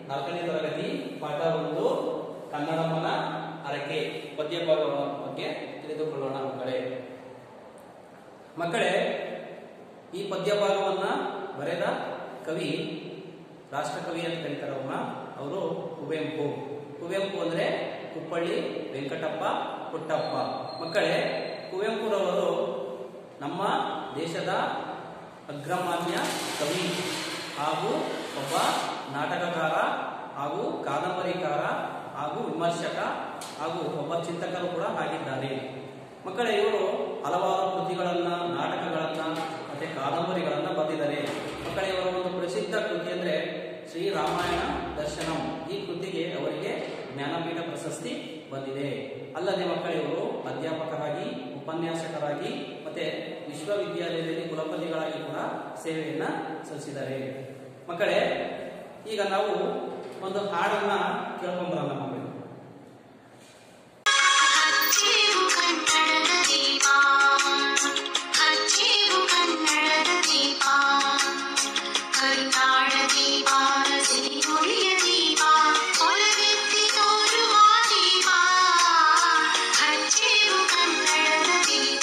ನಾಲ್ಕನೇ ತರಗತಿ ಪಾಠ ಒಂದು ಕನ್ನಡಮ್ಮನ ಹರಕೆ ಪದ್ಯ ಭಾಗದ ಬಗ್ಗೆ ತಿಳಿದುಕೊಳ್ಳೋಣ ಮಕ್ಕಳೇ ಮಕ್ಕಳೇ ಈ ಪದ್ಯ ಭಾಗವನ್ನ ಬರೆದ ಕವಿ ರಾಷ್ಟ್ರಕವಿ ಅಂತ ಕರೀತಾರೆ ಅವ್ರನ್ನ ಅವರು ಕುವೆಂಪು ಕುವೆಂಪು ಅಂದ್ರೆ ಕುಪ್ಪಳ್ಳಿ ವೆಂಕಟಪ್ಪ ಪುಟ್ಟಪ್ಪ ಮಕ್ಕಳೇ ಕುವೆಂಪುರವರು ನಮ್ಮ ದೇಶದ ಅಗ್ರಮಾನ್ಯ ಕವಿ ಹಾಗೂ ಒಬ್ಬ ನಾಟಕಕಾರ ಹಾಗೂ ಕಾದಂಬರಿಕಾರ ಹಾಗೂ ವಿಮರ್ಶಕ ಹಾಗೂ ಒಬ್ಬ ಚಿಂತಕರು ಕೂಡ ಆಗಿದ್ದಾರೆ ಮಕ್ಕಳೇ ಇವರು ಹಲವಾರು ಕೃತಿಗಳನ್ನ ನಾಟಕಗಳನ್ನ ಮತ್ತೆ ಕಾದಂಬರಿಗಳನ್ನ ಬರೆದಿದ್ದಾರೆ ಮಕ್ಕಳೇ ಇವರ ಒಂದು ಪ್ರಸಿದ್ಧ ಕೃತಿ ಅಂದ್ರೆ ಶ್ರೀ ರಾಮಾಯಣ ದರ್ಶನಂ ಈ ಕೃತಿಗೆ ಅವರಿಗೆ ಜ್ಞಾನಪೀಠ ಪ್ರಶಸ್ತಿ ಬಂದಿದೆ ಅಲ್ಲದೆ ಮಕ್ಕಳೇ ಇವರು ಅಧ್ಯಾಪಕರಾಗಿ ಉಪನ್ಯಾಸಕರಾಗಿ ಮತ್ತೆ ವಿಶ್ವವಿದ್ಯಾಲಯದಲ್ಲಿ ಕುಲಪತಿಗಳಾಗಿ ಕೂಡ ಸೇವೆಯನ್ನ ಸಲ್ಲಿಸಿದ್ದಾರೆ ಮಕ್ಕಳೇ ಈಗ ನಾವು ಒಂದು ಹಾಡನ್ನ ಕೇಳ್ಕೊಂಬರೋಣ ಮಕ್ಕಳು ಹಚ್ಚೇವು ಕನ್ನಡದ ದೀಪ ಹಚ್ಚೇವು ಕನ್ನಡದ ದೀಪ ಕರುನಾಡ ದೀಪ ಸಿರಿನುಡಿಯ ದೀಪ ಹೊರಗೆತ್ತಿ ತೋರುವ ದೀಪ ಹಚ್ಚೇವು ಕನ್ನಡದ ದೀಪ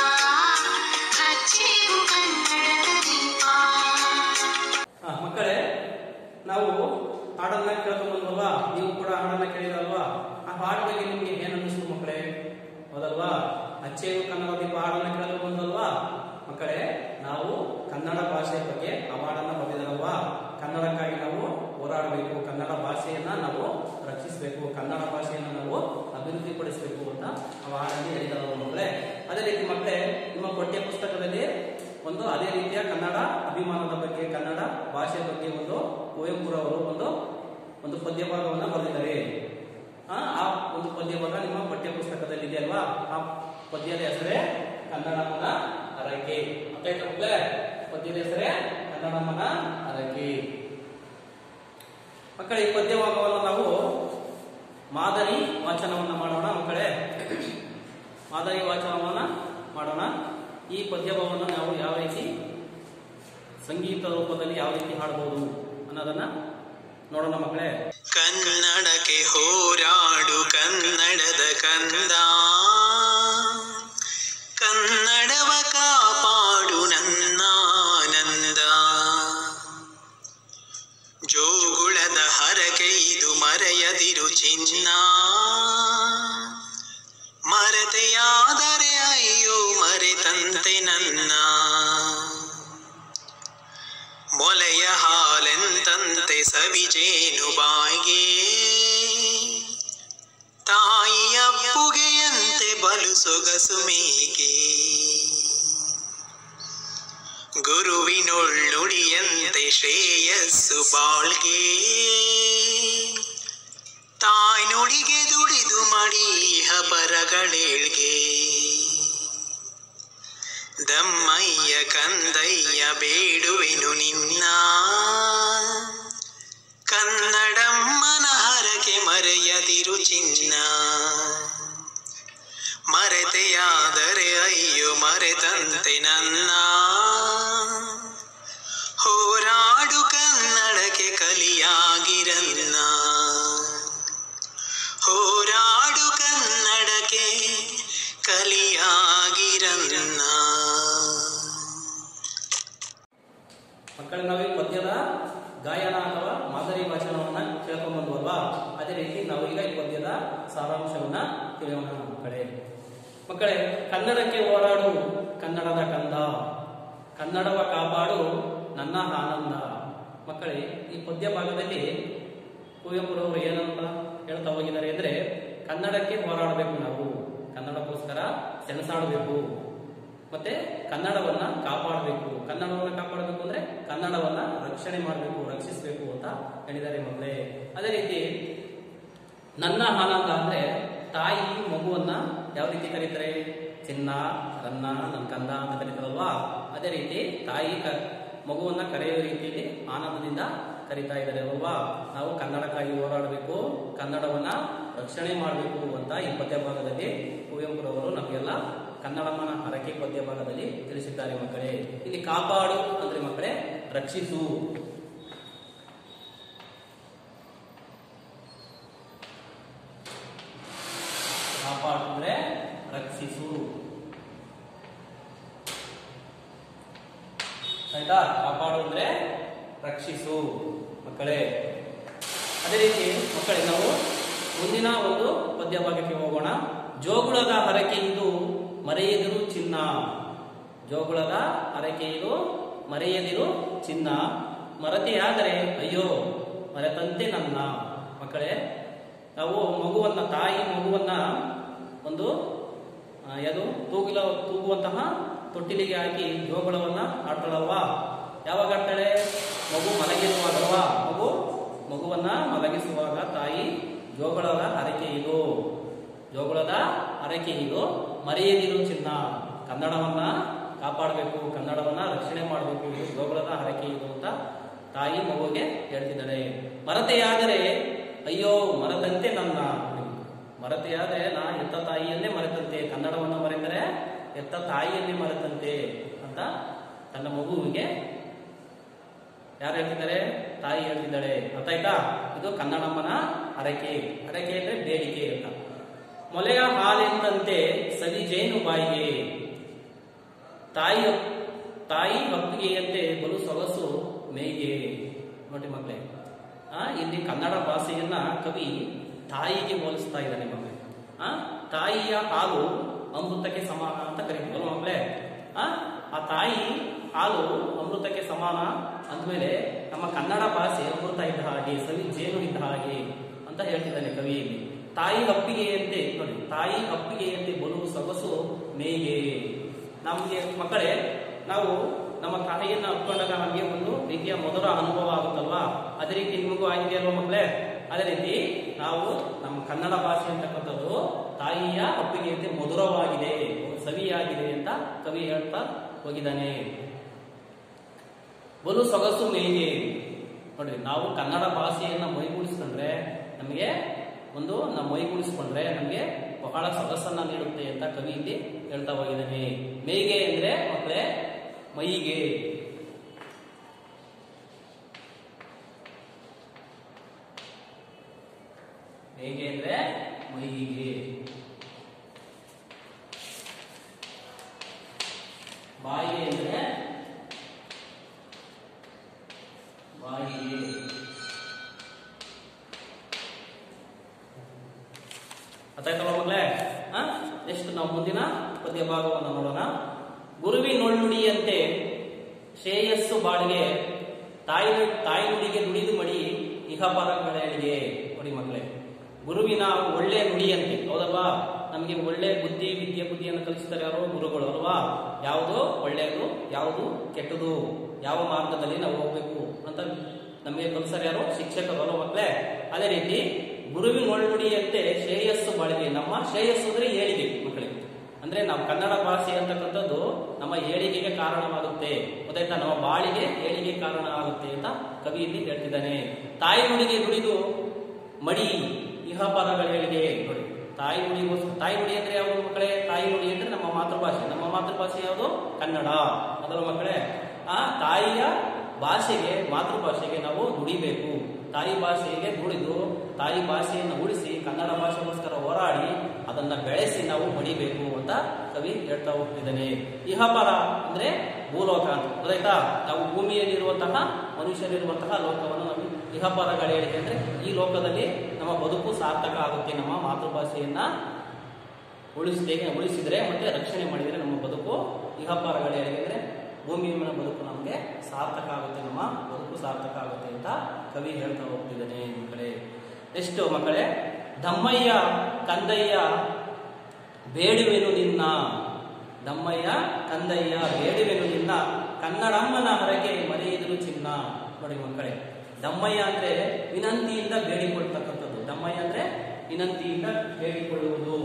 ಹಚ್ಚೇವು ಕನ್ನಡದ ದೀಪ ಆ, ಮಕ್ಕಳೇ ನಾವು ಹಾಡನ್ನ ಕೇಳ್ಕೊಂಬಂದ್ವಲ್ವಾ ನೀವು ಕೂಡ ಹಾಡನ್ನ ಕೇಳಿದಲ್ವಾ ಆ ಹಾಡ್ ಬಗ್ಗೆ ನಿಮ್ಗೆ ಏನ್ ಅನ್ನಿಸ್ತು ಮಕ್ಕಳೇ ಹೌದಲ್ವಾ ಅಚ್ಚೇವು ಕನ್ನಡ ದೀಪ ಹಾಡನ್ನ ಕೇಳಲು ಬಂದಲ್ವಾ ಮಕ್ಕಳೇ ನಾವು ಕನ್ನಡ ಭಾಷೆಯ ಬಗ್ಗೆ ಆ ಹಾಡನ್ನ ಬಂದಿದ್ದಾರಲ್ವಾ ಕನ್ನಡಕ್ಕಾಗಿ ನಾವು ಹೋರಾಡಬೇಕು ಕನ್ನಡ ಭಾಷೆಯನ್ನ ನಾವು ರಕ್ಷಿಸಬೇಕು ಕನ್ನಡ ಭಾಷೆಯನ್ನ ನಾವು ಅಭಿವೃದ್ಧಿಪಡಿಸಬೇಕು ಅಂತ ಆ ಹಾಡಲ್ಲಿ ಹೇಳಿದಾರಲ್ವ ಮಕ್ಕಳೇ ಅದೇ ರೀತಿ ಮಕ್ಕಳೇ ನಿಮ್ಮ ಪಠ್ಯ ಪುಸ್ತಕದಲ್ಲಿ ಒಂದು ಅದೇ ರೀತಿಯ ಕನ್ನಡ ಅಭಿಮಾನದ ಬಗ್ಗೆ ಕನ್ನಡ ಭಾಷೆ ಬಗ್ಗೆ ಒಂದು ಕುವೆಂಪುರವರು ಒಂದು ಒಂದು ಪದ್ಯ ಭಾಗವನ್ನ ಬರೆದಿದ್ದಾರೆ ಆ ಆ ಒಂದು ಪದ್ಯ ಭಾಗ ನಿಮ್ಮ ಪಠ್ಯ ಪುಸ್ತಕದಲ್ಲಿ ಇದೆಯಲ್ವಾ ಆ ಪದ್ಯದ ಹೆಸರೇ ಕನ್ನಡಮ್ಮನ ಹರಕೆ ಅರ್ಥಾಯ್ತಾ ಮಕ್ಕಳೇ ಪದ್ಯದ ಹೆಸರೇ ಕನ್ನಡಮ್ಮನ ಹರಕೆ ಮಕ್ಕಳೇ ಈ ಪದ್ಯ ಭಾಗವನ್ನು ನಾವು ಮಾದರಿ ವಾಚನವನ್ನ ಮಾಡೋಣ ಮಕ್ಕಳೇ ಮಾದರಿ ವಾಚನವನ್ನ ಮಾಡೋಣ ಈ ಪದ್ಯಭಾವವನ್ನು ನಾವು ಯಾವ ರೀತಿ ಸಂಗೀತ ರೂಪದಲ್ಲಿ ಯಾವ ರೀತಿ ಹಾಡಬಹುದು ಅನ್ನೋದನ್ನ ನೋಡೋಣ ಮಕ್ಕಳೇ ಕನ್ನಡಕ್ಕೆ ಹೋರಾಡು ಕನ್ನಡದ ಕಂದ ಕನ್ನಡವ ಕಾಪಾಡು ನನ್ನಾನಂದ ಜೋಗುಳದ ಹರಕೆ ಇದು ಮರೆಯದಿರು ಚಿನ್ನ ಮರೆತೆಯಾದರೆ ಅಯ್ಯೋ ಮರೆತಂತೆ ನನ್ನ ಮೊಲೆಯ ಹಾಲೆಂತಂತೆ ಸವಿಜೇನು ಬಾಯಿಗೆ ತಾಯಿಯ ಪುಗೆಯಂತೆ ಬಲು ಸೊಗಸು ಮೇಗೆ ಗುರುವಿನೊಳ್ಳುಡಿಯಂತೆ ಶ್ರೇಯಸ್ಸು ಬಾಳ್ಗೆ ತಾಯ್ ನುಡಿಗೆ ದುಡಿದು ಮಡೀಹ ಪರಗಳೇಳ್ಗೆ ದಮ್ಮಯ್ಯ ಕಂದಯ್ಯ ಬೇಡುವೆನು ನಿನ್ನ ಕನ್ನಡಮ್ಮನ ಹರಕೆ ಮರೆಯದಿರು ಚಿನ್ನ ಮರೆತೆಯಾದರೆ ಅಯ್ಯೋ ಮರೆತಂತೆ ನನ್ನ ಹೋರಾಡು ಕನ್ನಡಕ್ಕೆ ಕಲಿಯಾಗಿರನ್ನ ಹೋರಾಡು ಕನ್ನಡಕ್ಕೆ ಕಲಿಯಾಗಿರನ್ನ ಮಕ್ಕಳೇ ನಾವು ಈ ಪದ್ಯದ ಗಾಯನ ಅಥವಾ ಮಾದರಿ ವಾಚನವನ್ನ ಕೇಳ್ಕೊಂಡ್ಬಂದ್ವಲ್ವಾ ಅದೇ ರೀತಿ ನಾವು ಈಗ ಈ ಪದ್ಯದ ಸಾರಾಂಶವನ್ನ ತಿಳಿಯೋಣ ಮಕ್ಕಳೇ ಮಕ್ಕಳೇ ಕನ್ನಡಕ್ಕೆ ಹೋರಾಡು ಕನ್ನಡದ ಕಂದ ಕನ್ನಡವ ಕಾಪಾಡು ನನ್ನ ಆನಂದ ಮಕ್ಕಳೇ ಈ ಪದ್ಯ ಭಾಗದಲ್ಲಿ ಕುವೆಂಪುರವರು ಏನಂತ ಹೇಳ್ತಾ ಹೋಗಿದ್ದಾರೆ ಅಂದ್ರೆ ಕನ್ನಡಕ್ಕೆ ಹೋರಾಡಬೇಕು ನಾವು ಕನ್ನಡಕ್ಕೋಸ್ಕರ ಸೆಣಸಾಡಬೇಕು ಮತ್ತೆ ಕನ್ನಡವನ್ನ ಕಾಪಾಡಬೇಕು ಕನ್ನಡವನ್ನ ಕಾಪಾಡಬೇಕು ಅಂದ್ರೆ ಕನ್ನಡವನ್ನ ರಕ್ಷಣೆ ಮಾಡಬೇಕು ರಕ್ಷಿಸಬೇಕು ಅಂತ ಹೇಳಿದ್ದಾರೆ ಮಕ್ಕಳೇ ಅದೇ ರೀತಿ ನನ್ನ ಆನಂದ ಅಂದ್ರೆ ತಾಯಿ ಮಗುವನ್ನ ಯಾವ ರೀತಿ ಕರೀತಾರೆ ಚಿನ್ನ ರನ್ನ ನನ್ನ ಕಂದ ಅಂತ ಕರೀತಾರಲ್ವಾ ಅದೇ ರೀತಿ ತಾಯಿ ಕ ಮಗುವನ್ನ ಕರೆಯುವ ರೀತಿಯಲ್ಲಿ ಆನಂದದಿಂದ ಕರೀತಾ ಇದ್ದಾರೆ ಅಲ್ವಾ ನಾವು ಕನ್ನಡಕ್ಕಾಗಿ ಹೋರಾಡಬೇಕು ಕನ್ನಡವನ್ನ ರಕ್ಷಣೆ ಮಾಡಬೇಕು ಅಂತ ಈ ಪದ್ಯ ಭಾಗದಲ್ಲಿ ಕುವೆಂಪುರವರು ನಮಗೆಲ್ಲ ಕನ್ನಡಮ್ಮನ ಹರಕೆ ಪದ್ಯ ಭಾಗದಲ್ಲಿ ತಿಳಿಸಿದ್ದಾರೆ ಮಕ್ಕಳೇ ಇಲ್ಲಿ ಕಾಪಾಡು ಅಂದ್ರೆ ಮಕ್ಕಳೇ ರಕ್ಷಿಸು ಆಯ್ತಾ ಕಾಪಾಡು ಅಂದ್ರೆ ರಕ್ಷಿಸು ಮಕ್ಕಳೇ ಅದೇ ರೀತಿ ಮಕ್ಕಳೇ ನಾವು ಮುಂದಿನ ಒಂದು ಪದ್ಯ ಭಾಗಕ್ಕೆ ಹೋಗೋಣ ಜೋಗುಳದ ಹರಕೆ ಇದು ಮರೆಯದಿರು ಚಿನ್ನ ಜೋಗುಳದ ಹರಕೆ ಇದು ಮರೆಯದಿರು ಚಿನ್ನ ಮರತೆಯಾದರೆ ಅಯ್ಯೋ ಮರೆತಂತೆ ನನ್ನ ಮಕ್ಕಳೇ ನಾವು ಮಗುವನ್ನ ತಾಯಿ ಮಗುವನ್ನ ಒಂದು ಆ, ಯಾವುದು ತೂಗಿಲ ತೂಗುವಂತಹ ತೊಟ್ಟಿಲಿಗೆ ಹಾಕಿ ಜೋಗುಳವನ್ನ ಆಡ್ತಾಳಲ್ವಾ ಯಾವಾಗ ಆಡ್ತಾಳೆ ಮಗು ಮಲಗಿರುವಾಗಲ್ವಾ ಮಗು ಮಗುವನ್ನ ಮಲಗಿಸುವಾಗ ತಾಯಿ ಜೋಗುಳದ ಹರಕೆ ಇದು ಜೋಗುಳದ ಹರಕೆ ಇದು ಮರೆಯದಿರು ಚಿನ್ನ ಕನ್ನಡವನ್ನ ಕಾಪಾಡಬೇಕು ಕನ್ನಡವನ್ನ ರಕ್ಷಣೆ ಮಾಡಬೇಕು ಇದು ಜೋಗುಳದ ಹರಕೆ ಇದು ಅಂತ ತಾಯಿ ಮಗುವಿಗೆ ಹೇಳ್ತಿದ್ದಾಳೆ ಮರತೆಯಾದರೆ ಅಯ್ಯೋ ಮರದಂತೆ ನನ್ನ ಮರತೆಯಾದರೆ ನಾ ಎತ್ತ ತಾಯಿಯನ್ನೇ ಮರೆತಂತೆ ಕನ್ನಡವನ್ನು ಮರೆತರೆ ಎತ್ತ ತಾಯಿಯನ್ನೇ ಮರೆತಂತೆ ಅಂತ ತನ್ನ ಮಗುವಿಗೆ ಯಾರು ಹೇಳ್ತಿದ್ದಾರೆ ತಾಯಿ ಹೇಳ್ತಿದ್ದಾಳೆ ಅರ್ಥ ಆಯ್ತಾ ಇದು ಕನ್ನಡಮ್ಮನ ಹರಕೆ ಹರಕೆ ಅಂದ್ರೆ ಬೇಡಿಕೆ ಅಂತ ಮೊಲೆಯ ಹಾಲೆಂದಂತೆ ಸವಿ ಜೇನು ಬಾಯಿಗೆ ತಾಯಿ ತಾಯಿ ಅಪ್ಪಿಗೆಯಂತೆ ಬಲು ಸೊಗಸು ಮೇಯ್ಗೆ ನೋಡಿ ಮಕ್ಕಳೇ ಆ ಇಲ್ಲಿ ಕನ್ನಡ ಭಾಷೆಯನ್ನ ಕವಿ ತಾಯಿಗೆ ಹೋಲಿಸ್ತಾ ಇದ್ದಾನೆ ಮಕ್ಕಳೇ ಆ ತಾಯಿಯ ಹಾಲು ಅಮೃತಕ್ಕೆ ಸಮಾನ ಅಂತ ಕರೀತೀವಲ್ಲ ಮಕ್ಕಳೇ ಆ ಆ ತಾಯಿ ಹಾಲು ಅಮೃತಕ್ಕೆ ಸಮಾನ ಅಂದಮೇಲೆ ನಮ್ಮ ಕನ್ನಡ ಭಾಷೆ ಅಮೃತ ಇದ್ದ ಹಾಗೆ ಸವಿ ಜೇನು ಇದ್ದ ಹಾಗೆ ಅಂತ ಹೇಳ್ತಿದ್ದಾನೆ ಕವಿ ಇಲ್ಲಿ ತಾಯಿ ಅಪ್ಪಿಗೆಯಂತೆ ನೋಡಿ ತಾಯಿ ಅಪ್ಪಿಗೆಯಂತೆ ಬಲು ಸೊಗಸು ಮೇಗೆ ನಮಗೆ ಮಕ್ಕಳೇ ನಾವು ನಮ್ಮ ತಾಯಿಯನ್ನ ಅಪ್ಕೊಂಡಾಗ ನಮಗೆ ಒಂದು ರೀತಿಯ ಮಧುರ ಅನುಭವ ಆಗುತ್ತಲ್ವಾ ಅದೇ ರೀತಿ ನಿಮಗೂ ಆಗಿದೆ ಅಲ್ವಾ ಮಕ್ಕಳೇ ಅದೇ ರೀತಿ ನಾವು ನಮ್ಮ ಕನ್ನಡ ಭಾಷೆ ಅಂತಕ್ಕಂಥದ್ದು ತಾಯಿಯ ಅಪ್ಪಿಗೆಯಂತೆ ಮಧುರವಾಗಿದೆ ಸವಿಯಾಗಿದೆ ಅಂತ ಕವಿ ಹೇಳ್ತಾ ಹೋಗಿದ್ದಾನೆ ಬಲು ಸೊಗಸು ಮೇಗೆ ನೋಡ್ರಿ ನಾವು ಕನ್ನಡ ಭಾಷೆಯನ್ನ ಮೈಗೂಡಿಸ್ಕೊಂಡ್ರೆ ನಮಗೆ ಒಂದು ನಾವು ಮೈಗೂಡಿಸ್ಕೊಂಡ್ರೆ ನಮಗೆ ಬಹಳ ಸೊಗಸನ್ನ ನೀಡುತ್ತೆ ಅಂತ ಕವಿ ಇಲ್ಲಿ ಹೇಳ್ತಾ ಹೋಗಿದ್ದಾನೆ ಮೇಗೆ ಅಂದ್ರೆ ಮಕ್ಕಳೇ ಮೈಗೆ ಮೇಗೆ ಅಂದ್ರೆ ಮೈಗೆ ಬಾಯಿಗೆ ಅಂದ್ರೆ ಬಾಯಿಗೆ ಅರ್ಥಾಯ್ತಲ್ಲ ಮಕ್ಕಳೇ ಆ ನೆಕ್ಸ್ಟ್ ನಾವು ಮುಂದಿನ ಪದ್ಯ ಭಾಗವನ್ನು ನೋಡೋಣ ಗುರುವಿನೊಳ್ಳುಡಿಯಂತೆ ಶ್ರೇಯಸ್ಸು ಬಾಳಿಗೆ ತಾಯಿ ತಾಯಿ ನುಡಿಗೆ ನುಡಿದು ಮಡಿ ಇಹಪರಗಳಿಗೆ ನೋಡಿ ಮಕ್ಕಳೇ ಗುರುವಿನ ಒಳ್ಳೆ ನುಡಿಯಂತೆ ಹೌದಲ್ವಾ ನಮಗೆ ಒಳ್ಳೆ ಬುದ್ಧಿ ವಿದ್ಯೆ ಬುದ್ಧಿಯನ್ನು ಕಲಿಸ್ತಾರೆ ಯಾರು ಗುರುಗಳು ಅಲ್ವಾ ಯಾವುದು ಒಳ್ಳೆಯದು ಯಾವುದು ಕೆಟ್ಟದು ಯಾವ ಮಾರ್ಗದಲ್ಲಿ ನಾವು ಹೋಗ್ಬೇಕು ಅಂತ ನಮಗೆ ಕಲಿಸ್ತಾರೆ ಯಾರು ಶಿಕ್ಷಕರು ಅಲ್ವಾ ಮಕ್ಕಳೇ ಅದೇ ರೀತಿ ಗುರುವಿನ ಒಳ್ಳುಡಿಯಂತೆ ಶ್ರೇಯಸ್ಸು ಬಾಳಿಗೆ ನಮ್ಮ ಶ್ರೇಯಸ್ಸು ಅಂದ್ರೆ ಏಳಿಗೆ ಮಕ್ಕಳಿಗೆ ಅಂದ್ರೆ ನಾವು ಕನ್ನಡ ಭಾಷೆ ಅಂತಕ್ಕಂಥದ್ದು ನಮ್ಮ ಏಳಿಗೆಗೆ ಕಾರಣವಾಗುತ್ತೆ ಗೊತ್ತಾಯ್ತಾ ನಮ್ಮ ಬಾಳಿಗೆ ಏಳಿಗೆ ಕಾರಣ ಆಗುತ್ತೆ ಅಂತ ಕವಿ ಇಲ್ಲಿ ಹೇಳ್ತಿದ್ದಾನೆ ತಾಯಿ ನುಡಿಗೆ ನುಡಿದು ಮಡಿ ಇಹಪರಗಳಿಗೆ ನೋಡಿ ತಾಯಿ ನುಡಿಗೋಸ್ ತಾಯಿ ನುಡಿ ಅಂದ್ರೆ ಯಾವುದು ಮಕ್ಕಳೇ ತಾಯಿ ನುಡಿ ಅಂದ್ರೆ ನಮ್ಮ ಮಾತೃಭಾಷೆ ನಮ್ಮ ಮಾತೃಭಾಷೆ ಯಾವುದು ಕನ್ನಡ ಅದರ ಮಕ್ಕಳೇ ಆ ತಾಯಿಯ ಭಾಷೆಗೆ ಮಾತೃಭಾಷೆಗೆ ನಾವು ನುಡಿಬೇಕು ತಾಯಿ ಭಾಷೆಗೆ ನುಡಿದು ತಾಯಿ ಭಾಷೆಯನ್ನು ಉಳಿಸಿ ಕನ್ನಡ ಭಾಷೆಗೋಸ್ಕರ ಹೋರಾಡಿ ಅದನ್ನ ಬೆಳೆಸಿ ನಾವು ಮಡಿಬೇಕು ಅಂತ ಕವಿ ಹೇಳ್ತಾ ಹೋಗ್ತಿದ್ದಾನೆ ಇಹಪರ ಅಂದ್ರೆ ಭೂಲೋಕ ಅಂತ ಗೊತ್ತಾಯ್ತಾ ನಾವು ಭೂಮಿಯಲ್ಲಿರುವಂತಹ ಮನುಷ್ಯರಿರುವಂತಹ ಲೋಕವನ್ನು ನಾವು ಇಹಪರಗಳು ಹೇಳಿದೆ ಅಂದ್ರೆ ಈ ಲೋಕದಲ್ಲಿ ನಮ್ಮ ಬದುಕು ಸಾರ್ಥಕ ಆಗುತ್ತೆ ನಮ್ಮ ಮಾತೃಭಾಷೆಯನ್ನ ಉಳಿಸಿದೆ ಉಳಿಸಿದ್ರೆ ಮತ್ತೆ ರಕ್ಷಣೆ ಮಾಡಿದರೆ ನಮ್ಮ ಬದುಕು ಇಹಪರಗಳು ಹೇಳಿದ್ರೆ ಭೂಮಿಯ ಮೇಲೆ ಬದುಕು ನಮಗೆ ಸಾರ್ಥಕ ಆಗುತ್ತೆ ನಮ್ಮ ಬದುಕು ಸಾರ್ಥಕ ಆಗುತ್ತೆ ಅಂತ ಕವಿ ಹೇಳ್ತಾ ಹೋಗ್ತಿದ್ದಾನೆ ಮಕ್ಕಳೇ ಎಷ್ಟು ಮಕ್ಕಳೇ ದಮ್ಮಯ್ಯ ಕಂದಯ್ಯ ಬೇಡುವೆನು ನಿನ್ನ ದಮ್ಮಯ್ಯ ಕಂದಯ್ಯ ಬೇಡುವೆನು ನಿನ್ನ ಕನ್ನಡಮ್ಮನ ಹೊರಗೆ ಮರೆಯಿದ್ರು ಚಿನ್ನ ನೋಡಿ ಮಕ್ಕಳೇ ದಮ್ಮಯ್ಯ ಅಂದ್ರೆ ವಿನಂತಿಯಿಂದ ಬೇಡಿಕೊಳ್ತಕ್ಕಂಥದ್ದು ದಮ್ಮಯ್ಯ ಅಂದ್ರೆ ವಿನಂತಿಯಿಂದ ಬೇಡಿಕೊಳ್ಳುವುದು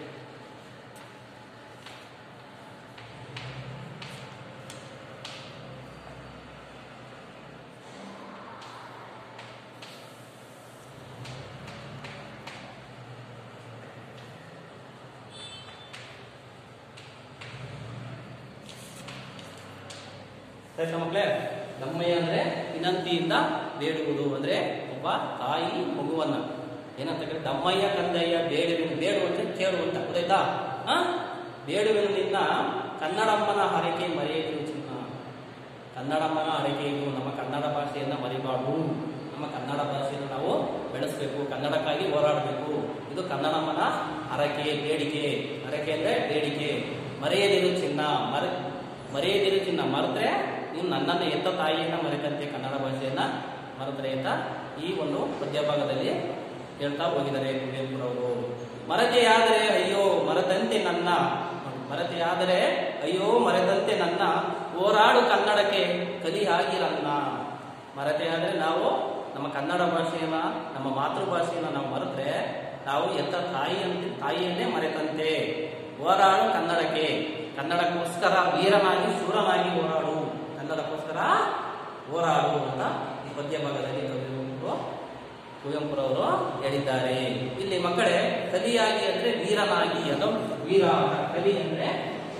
ಆಯ್ತಾ ಮಕ್ಕಳೇ ದಮ್ಮಯ್ಯ ಅಂದ್ರೆ ವಿನಂತಿಯಿಂದ ಬೇಡುವುದು ಅಂದ್ರೆ ಒಬ್ಬ ತಾಯಿ ಮಗುವನ್ನ ಏನಂತ ಕೇಳಿ ದಮ್ಮಯ್ಯ ಕಂದಯ್ಯ ಬೇಡುವೆನು ಬೇಡುವಂತೆ ಕೇಳುವಂತ ಗೊತ್ತಾಯ್ತಾ ಆ ಬೇಡುವೆನು ನಿನ್ನ ಕನ್ನಡಮ್ಮನ ಹರಕೆ ಮರೆಯಲು ಚಿನ್ನ ಕನ್ನಡಮ್ಮನ ಅರಿಕೆ ಇದು ನಮ್ಮ ಕನ್ನಡ ಭಾಷೆಯನ್ನ ಮರಿಬಾರ್ದು ನಮ್ಮ ಕನ್ನಡ ಭಾಷೆಯನ್ನು ನಾವು ಬೆಳೆಸಬೇಕು ಕನ್ನಡಕ್ಕಾಗಿ ಹೋರಾಡಬೇಕು ಇದು ಕನ್ನಡಮ್ಮನ ಹರಕೆ ಬೇಡಿಕೆ ಹರಕೆ ಅಂದ್ರೆ ಬೇಡಿಕೆ ಮರೆಯದಿರು ಚಿನ್ನ ಮರ ಮರೆಯದಿರು ಚಿನ್ನ ಮರೆತ್ರೆ ನೀವು ನನ್ನನ್ನು ಎತ್ತ ತಾಯಿಯನ್ನ ಮರೆತಂತೆ ಕನ್ನಡ ಭಾಷೆಯನ್ನ ಮರೆತರೆ ಅಂತ ಈ ಒಂದು ಪದ್ಯ ಭಾಗದಲ್ಲಿ ಹೇಳ್ತಾ ಹೋಗಿದ್ದಾರೆ ಕುವೆಂಪುರವರು ಮರತೆಯಾದರೆ ಅಯ್ಯೋ ಮರೆತಂತೆ ನನ್ನ ಮರತೆಯಾದರೆ ಅಯ್ಯೋ ಮರೆತಂತೆ ನನ್ನ ಹೋರಾಡು ಕನ್ನಡಕ್ಕೆ ಕಲಿ ಆಗಿರನ್ನ ಮರತೆಯಾದರೆ ನಾವು ನಮ್ಮ ಕನ್ನಡ ಭಾಷೆಯನ್ನ ನಮ್ಮ ಮಾತೃಭಾಷೆಯನ್ನ ನಾವು ಮರೆತ್ರೆ ನಾವು ಎತ್ತ ತಾಯಿಯಂತೆ ತಾಯಿಯನ್ನೇ ಮರೆತಂತೆ ಹೋರಾಡು ಕನ್ನಡಕ್ಕೆ ಕನ್ನಡಕ್ಕೋಸ್ಕರ ವೀರನಾಗಿ ಶೂರನಾಗಿ ಹೋರಾಡು ಕನ್ನಡಕ್ಕೋಸ್ಕರ ಹೋರಾಡು ಅಂತ ಈ ಪದ್ಯ ಭಾಗದಲ್ಲಿ ಕವಿಗಳು ಕುವೆಂಪುರವರು ಹೇಳಿದ್ದಾರೆ ಇಲ್ಲಿ ಮಕ್ಕಳೇ ಕಲಿಯಾಗಿ ಅಂದ್ರೆ ವೀರನಾಗಿ ಅದು ವೀರ ಕಲಿ ಅಂದ್ರೆ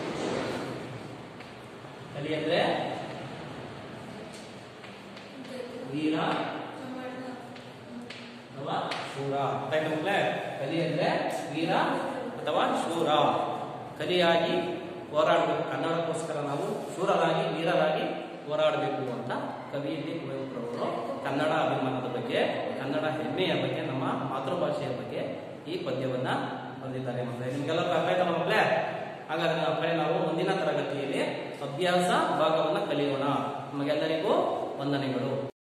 ಕಲಿ ಅಂದ್ರೆ ವೀರ ಅಥವಾ ಶೂರ ಅರ್ಥ ಆಯ್ತಾ ಮಕ್ಕಳೇ ಕಲಿ ಅಂದ್ರೆ ವೀರ ಅಥವಾ ಶೂರ ಕಲಿಯಾಗಿ ಹೋರಾಡಬೇಕು ಕನ್ನಡಕ್ಕೋಸ್ಕರ ನಾವು ಶೂರರಾಗಿ ವೀರರಾಗಿ ಹೋರಾಡಬೇಕು ಅಂತ ಕವಿಯಲ್ಲಿ ಕುವೆಂಪುರವರು ಕನ್ನಡ ಅಭಿಮಾನದ ಬಗ್ಗೆ ಕನ್ನಡ ಹೆಮ್ಮೆಯ ಬಗ್ಗೆ ನಮ್ಮ ಮಾತೃಭಾಷೆಯ ಬಗ್ಗೆ ಈ ಪದ್ಯವನ್ನ ಬರೆದಿದ್ದಾರೆ ಮಕ್ಕಳೇ ನಿಮ್ಗೆಲ್ಲ ಅರ್ಥ ಆಯ್ತಲ್ಲ ಮಕ್ಕಳೇ ಹಾಗಾದ್ರೆ ಮಕ್ಕಳೇ ನಾವು ಮುಂದಿನ ತರಗತಿಯಲ್ಲಿ ಅಭ್ಯಾಸ ಭಾಗವನ್ನ ಕಲಿಯೋಣ ನಮಗೆಲ್ಲರಿಗೂ ವಂದನೆಗಳು